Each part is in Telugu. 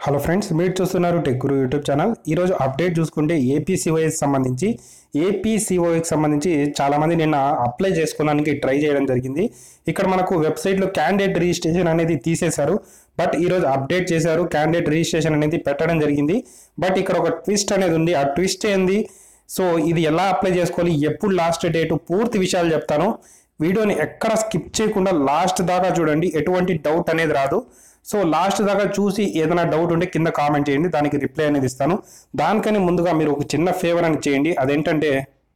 హలో ఫ్రెండ్స్ మీరు చూస్తున్నారు టెక్ గురు యూట్యూబ్ ఛానల్ ఈరోజు అప్డేట్ చూసుకుంటే ఏపీసీఓఎస్ సంబంధించి ఏపీసీఓఎస్ సంబంధించి చాలామంది నిన్న అప్లై చేసుకోవడానికి ట్రై చేయడం జరిగింది ఇక్కడ మనకు వెబ్సైట్లో క్యాండిడేట్ రిజిస్ట్రేషన్ అనేది తీసేశారు బట్ ఈరోజు అప్డేట్ చేశారు క్యాండిడేట్ రిజిస్ట్రేషన్ అనేది పెట్టడం జరిగింది బట్ ఇక్కడ ఒక ట్విస్ట్ అనేది ఉంది ఆ ట్విస్ట్ ఏంది సో ఇది ఎలా అప్లై చేసుకోవాలి ఎప్పుడు లాస్ట్ డేట్ పూర్తి విషయాలు చెప్తాను వీడియోని ఎక్కడ స్కిప్ చేయకుండా లాస్ట్ దాకా చూడండి ఎటువంటి డౌట్ అనేది రాదు సో లాస్ట్ దాకా చూసి ఏదైనా డౌట్ ఉంటే కింద కామెంట్ చేయండి దానికి రిప్లై అనేది ఇస్తాను దానికని ముందుగా మీరు ఒక చిన్న ఫేవర్ అని చేయండి అదేంటంటే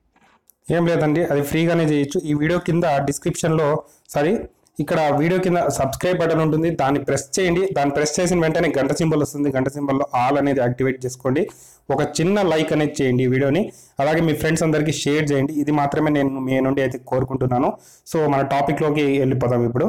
ఏం లేదండి అది ఫ్రీగానే చేయొచ్చు ఈ వీడియో కింద డిస్క్రిప్షన్లో సారీ ఇక్కడ వీడియో కింద సబ్స్క్రైబ్ బటన్ ఉంటుంది దాన్ని ప్రెస్ చేయండి దాన్ని ప్రెస్ చేసిన వెంటనే గంట సింబల్ వస్తుంది గంట సింబల్లో ఆల్ అనేది యాక్టివేట్ చేసుకోండి ఒక చిన్న లైక్ అనేది చేయండి ఈ వీడియోని అలాగే మీ ఫ్రెండ్స్ అందరికీ షేర్ చేయండి ఇది మాత్రమే నేను మీ నుండి అయితే కోరుకుంటున్నాను సో మన టాపిక్లోకి వెళ్ళిపోదాం ఇప్పుడు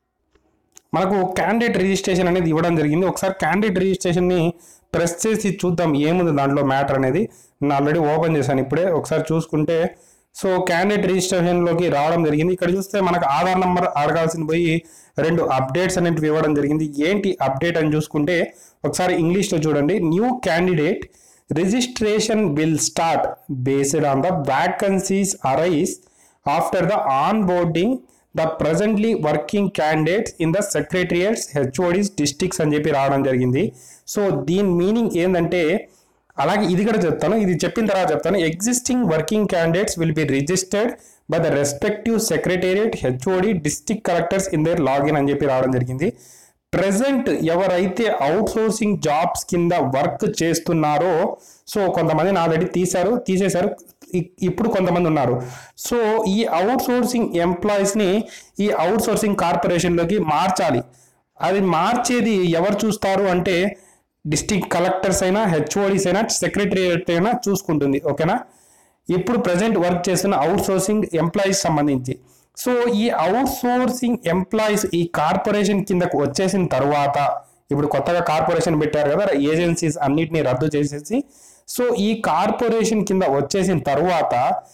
మనకు క్యాండిడేట్ రిజిస్ట్రేషన్ అనేది ఇవ్వడం జరిగింది ఒకసారి క్యాండిడేట్ రిజిస్ట్రేషన్ని ప్రెస్ చేసి చూద్దాం ఏముంది దాంట్లో మ్యాటర్ అనేది నేను ఆల్రెడీ ఓపెన్ చేశాను ఇప్పుడే ఒకసారి చూసుకుంటే సో క్యాండిడేట్ రిజిస్ట్రేషన్లోకి రావడం జరిగింది ఇక్కడ చూస్తే మనకు ఆధార్ నంబర్ అడగాల్సిన పోయి రెండు అప్డేట్స్ అనేటివి ఇవ్వడం జరిగింది ఏంటి అప్డేట్ అని చూసుకుంటే ఒకసారి ఇంగ్లీష్లో చూడండి new candidate registration will start based on the vacancies arise after the onboarding the presently working candidates in the secretariats HODs districts అని చెప్పి రావడం జరిగింది సో దీని మీనింగ్ ఏంటంటే అలాగే ఇది కూడా చెప్తాను ఇది చెప్పిన తర్వాత చెప్తాను existing working candidates will be registered by the respective secretariat HOD district collectors in their login అని చెప్పి రావడం జరిగింది ప్రెసెంట్ ఎవరైతే అవుట్ సోర్సింగ్ జాబ్స్ కింద వర్క్ చేస్తున్నారో సో కొంతమందిని ఆల్రెడీ తీశారు తీసేశారు ఇ- ఇప్పుడు కొంతమంది ఉన్నారు సో ఈ అవుట్ సోర్సింగ్ ఎంప్లాయీస్ని ఈ అవుట్ సోర్సింగ్ కార్పొరేషన్లోకి మార్చాలి అది మార్చేది ఎవరు చూస్తారు అంటే డిస్ట్రిక్ట్ కలెక్టర్స్ అయినా హెచ్ఓడిస్ అయినా సెక్రటరియట్ అయినా చూసుకుంటుంది ఓకేనా ఇప్పుడు ప్రజెంట్ వర్క్ చేస్తున్న అవుట్ సోర్సింగ్ ఎంప్లాయీస్ సంబంధించి సో ఈ అవుట్ సోర్సింగ్ ఎంప్లాయీస్ ఈ కార్పొరేషన్ కిందకు వచ్చేసిన తర్వాత ఇప్పుడు కొత్తగా కార్పొరేషన్ పెట్టారు కదా ఏజెన్సీస్ అన్నిటిని రద్దు చేసేసి సో ఈ కార్పొరేషన్ కింద వచ్చేసిన తర్వాత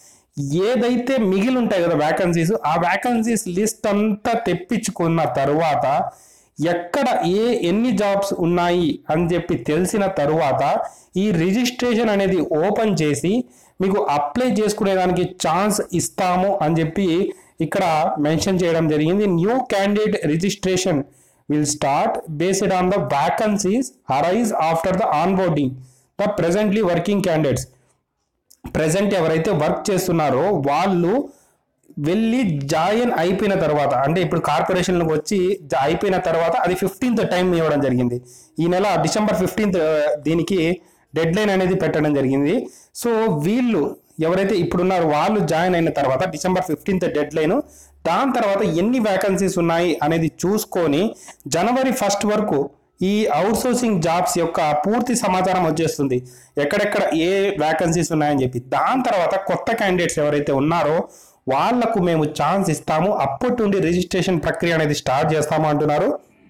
ఏదైతే మిగిలి ఉంటాయి కదా వ్యాకన్సీస్ ఆ వ్యాకన్సీస్ లిస్ట్ అంతా తెప్పించుకున్న తర్వాత ఎక్కడ ఏ ఎన్ని జాబ్స్ ఉన్నాయి అని చెప్పి తెలిసిన తరువాత ఈ రిజిస్ట్రేషన్ అనేది ఓపెన్ చేసి మీకు అప్లై చేసుకునేదానికి ఛాన్స్ ఇస్తాము అని చెప్పి ఇక్కడ మెన్షన్ చేయడం జరిగింది new candidate registration will start based on the vacancies arise after the onboarding the presently working candidates present ఎవరైతే వర్క్ చేస్తున్నారో వాళ్ళు వెళ్ళి జాయిన్ అయిపోయిన తర్వాత అంటే ఇప్పుడు కార్పొరేషన్లకు వచ్చి జా- అయిపోయిన తర్వాత అది ఫిఫ్టీన్త్ టైం ఇవ్వడం జరిగింది ఈ నెల డిసెంబర్ ఫిఫ్టీన్త్ దీనికి డెడ్ లైన్ అనేది పెట్టడం జరిగింది సో వీళ్ళు ఎవరైతే ఇప్పుడున్నారో వాళ్ళు జాయిన్ అయిన తర్వాత డిసెంబర్ ఫిఫ్టీన్త్ డెడ్ లైన్ దాని తర్వాత ఎన్ని వ్యాకన్సీస్ ఉన్నాయి అనేది చూసుకొని జనవరి ఫస్ట్ వరకు ఈ అవుట్సోర్సింగ్ జాబ్స్ యొక్క పూర్తి సమాచారం వచ్చేస్తుంది ఎక్కడెక్కడ ఏ వ్యాకన్సీస్ ఉన్నాయని చెప్పి దాని తర్వాత కొత్త క్యాండిడేట్స్ ఎవరైతే ఉన్నారో వాళ్లకు మేము ఛాన్స్ ఇస్తాము అప్పటి నుండి రిజిస్ట్రేషన్ ప్రక్రియ అనేది స్టార్ట్ చేస్తాము అంటున్నారు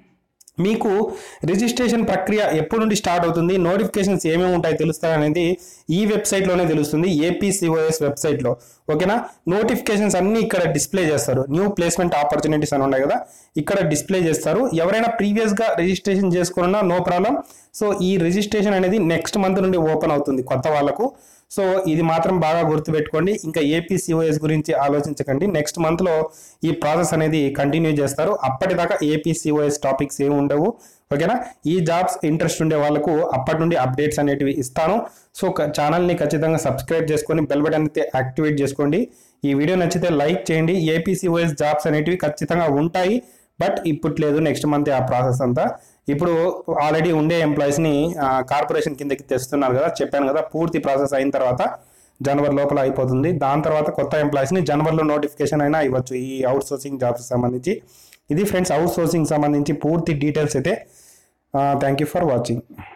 మీకు రిజిస్ట్రేషన్ ప్రక్రియ ఎప్పటి నుండి స్టార్ట్ అవుతుంది నోటిఫికేషన్స్ ఏమేమి ఉంటాయి తెలుస్తాయి అనేది ఈ వెబ్సైట్లోనే తెలుస్తుంది ఏపీసీఓఎస్ వెబ్సైట్లో ఓకేనా నోటిఫికేషన్స్ అన్ని ఇక్కడ డిస్ప్లే చేస్తారు న్యూ ప్లేస్మెంట్ ఆపర్చునిటీస్ అని ఉన్నాయి కదా ఇక్కడ డిస్ప్లే చేస్తారు ఎవరైనా ప్రీవియస్గా రిజిస్ట్రేషన్ చేసుకున్నా నో ప్రాబ్లం సో ఈ రిజిస్ట్రేషన్ అనేది నెక్స్ట్ మంత్ నుండి ఓపెన్ అవుతుంది కొత్త వాళ్ళకు సో ఇది మాత్రం బాగా గుర్తుపెట్టుకోండి ఇంకా ఏపీసీఓఎస్ గురించి ఆలోచించకండి నెక్స్ట్ మంత్లో ఈ ప్రాసెస్ అనేది కంటిన్యూ చేస్తారు అప్పటిదాకా ఏపీసీఓఎస్ టాపిక్స్ ఏమి ఉండవు ఓకేనా ఈ జాబ్స్ ఇంట్రెస్ట్ ఉండే వాళ్ళకు అప్పటి నుండి అప్డేట్స్ అనేటివి ఇస్తాను సో క- ఛానల్ని ఖచ్చితంగా సబ్స్క్రైబ్ చేసుకొని బెల్ బటన్ అయితే యాక్టివేట్ చేసుకోండి ఈ వీడియో నచ్చితే లైక్ చేయండి ఏపీసీఓఎస్ జాబ్స్ అనేటివి ఖచ్చితంగా ఉంటాయి బట్ ఇప్పుడు లేదు నెక్స్ట్ మంత్ ఆ ప్రాసెస్ అంతా ఇప్పుడు ఆల్రెడీ ఉండే ఎంప్లాయీస్ని కార్పొరేషన్ కిందకి తెస్తున్నారు కదా చెప్పాను కదా పూర్తి ప్రాసెస్ అయిన తర్వాత జనవరి లోపల అయిపోతుంది దాని తర్వాత కొత్త ఎంప్లాయీస్ని జనవరిలో నోటిఫికేషన్ అయినా ఇవ్వచ్చు ఈ అవుట్ సోర్సింగ్ జాబ్స్ సంబంధించి ఇది ఫ్రెండ్స్ అవుట్ సోర్సింగ్ సంబంధించి పూర్తి డీటెయిల్స్ అయితే థ్యాంక్ యూ ఫర్ వాచింగ్